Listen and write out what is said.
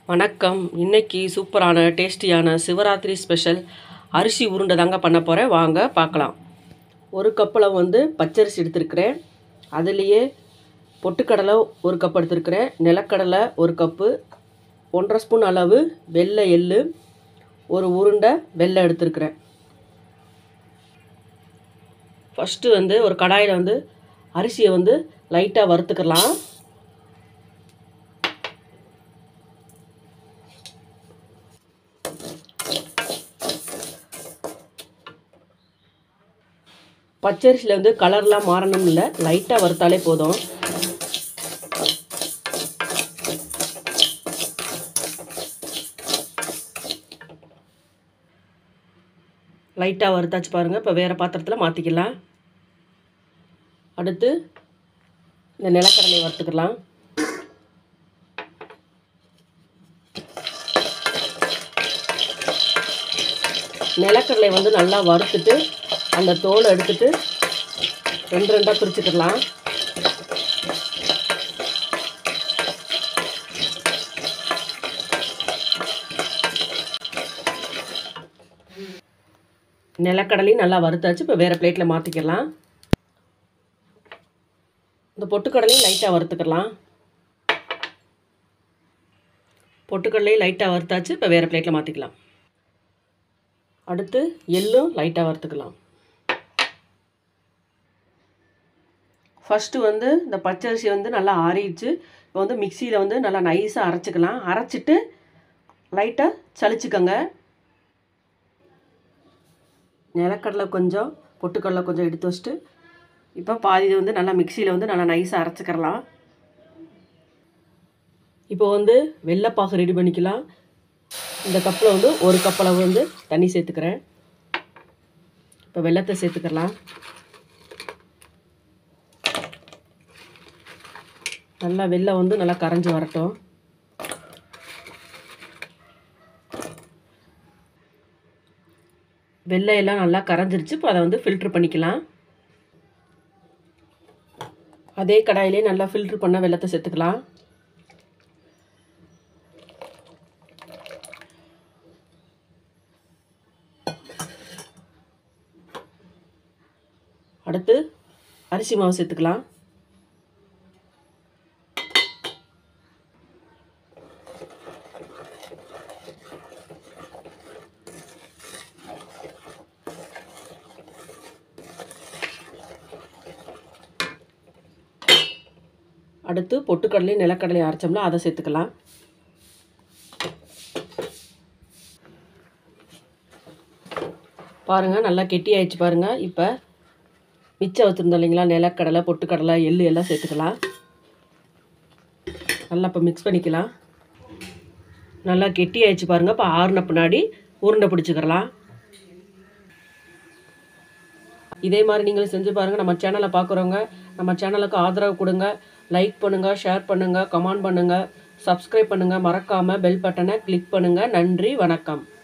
வணக்கம் இன்னைக்கு சூப்பரான டேஸ்டியான சிவராத்திரி ஸ்பெஷல் அரிசி உருண்டை தாங்க பண்ண போகிறேன் வாங்க பார்க்கலாம் ஒரு கப்பில் வந்து பச்சரிசி எடுத்திருக்கிறேன் அதுலேயே பொட்டுக்கடலை ஒரு கப் எடுத்திருக்கிறேன் நிலக்கடலை ஒரு கப்பு ஒன்றரை ஸ்பூன் அளவு வெள்ளை எள்ளு ஒரு உருண்டை வெள்ளை எடுத்திருக்கிறேன் ஃபஸ்ட்டு வந்து ஒரு கடாயில் வந்து அரிசியை வந்து லைட்டாக வறுத்துக்கலாம் பச்சரிசியில் வந்து கலர்லாம் மாறணும் இல்லை லைட்டாக வறுத்தாலே போதும் லைட்டாக வறுத்தாச்சு பாருங்கள் இப்போ வேறு பாத்திரத்தில் மாற்றிக்கலாம் அடுத்து இந்த நிலக்கடலை வறுத்துக்கலாம் நிலக்கடலை வந்து நல்லா வறுத்துட்டு அந்த தோலை எடுத்துட்டு ரெண்டு ரெண்டாக பிரிச்சுக்கலாம் நிலக்கடலையும் நல்லா வறுத்தாச்சு இப்போ வேறு பிளேட்டில் மாற்றிக்கலாம் இந்த பொட்டுக்கடலையும் லைட்டாக வறுத்துக்கலாம் பொட்டுக்கடலையும் லைட்டாக வறுத்தாச்சு இப்போ வேறு பிளேட்டில் மாற்றிக்கலாம் அடுத்து எள்ளும் லைட்டாக வறுத்துக்கலாம் ஃபஸ்ட்டு வந்து இந்த பச்சரிசி வந்து நல்லா ஆறிடுச்சு இப்போ வந்து மிக்சியில் வந்து நல்லா நைஸாக அரைச்சிக்கலாம் அரைச்சிட்டு லைட்டாக சளிச்சுக்கோங்க நிலக்கடலை கொஞ்சம் பொட்டுக்கடலை கொஞ்சம் எடுத்து வச்சுட்டு இப்போ பாதி வந்து நல்லா மிக்சியில் வந்து நல்லா நைஸாக அரைச்சிக்கிறலாம் இப்போ வந்து வெள்ளைப்பாகு ரெடி பண்ணிக்கலாம் இந்த கப்பில் வந்து ஒரு கப் அளவு வந்து தண்ணி சேர்த்துக்கிறேன் இப்போ வெள்ளத்தை சேர்த்துக்கலாம் நல்லா வெள்ளம் வந்து நல்லா கரைஞ்சி வரட்டும் வெள்ளை எல்லாம் நல்லா கரைஞ்சிருச்சு இப்போ அதை வந்து ஃபில்ட்ரு பண்ணிக்கலாம் அதே கடாயிலே நல்லா ஃபில்ட்ரு பண்ண வெள்ளத்தை சேர்த்துக்கலாம் அடுத்து அரிசி மாவு சேர்த்துக்கலாம் அடுத்து பொட்டுக்கடலையும் நிலக்கடலையும் அரைச்சோம்னா அதை சேர்த்துக்கலாம் பாருங்கள் நல்லா கெட்டி ஆயிடுச்சு பாருங்கள் இப்போ மிச்சம் வச்சுருந்தோம் இல்லைங்களா நிலக்கடலை பொட்டுக்கடலை எள்ளு எல்லாம் சேர்த்துக்கலாம் நல்லா இப்போ மிக்ஸ் பண்ணிக்கலாம் நல்லா கெட்டி ஆயிடுச்சு பாருங்கள் இப்போ ஆறுன பின்னாடி உருண்டை பிடிச்சிக்கிறலாம் இதே மாதிரி நீங்களும் செஞ்சு பாருங்கள் நம்ம சேனலை பார்க்குறவங்க நம்ம சேனலுக்கு ஆதரவு கொடுங்க லைக் பண்ணுங்கள் ஷேர் பண்ணுங்கள் கமெண்ட் பண்ணுங்கள் சப்ஸ்கிரைப் பண்ணுங்கள் மறக்காமல் பெல் பட்டனை கிளிக் பண்ணுங்கள் நன்றி வணக்கம்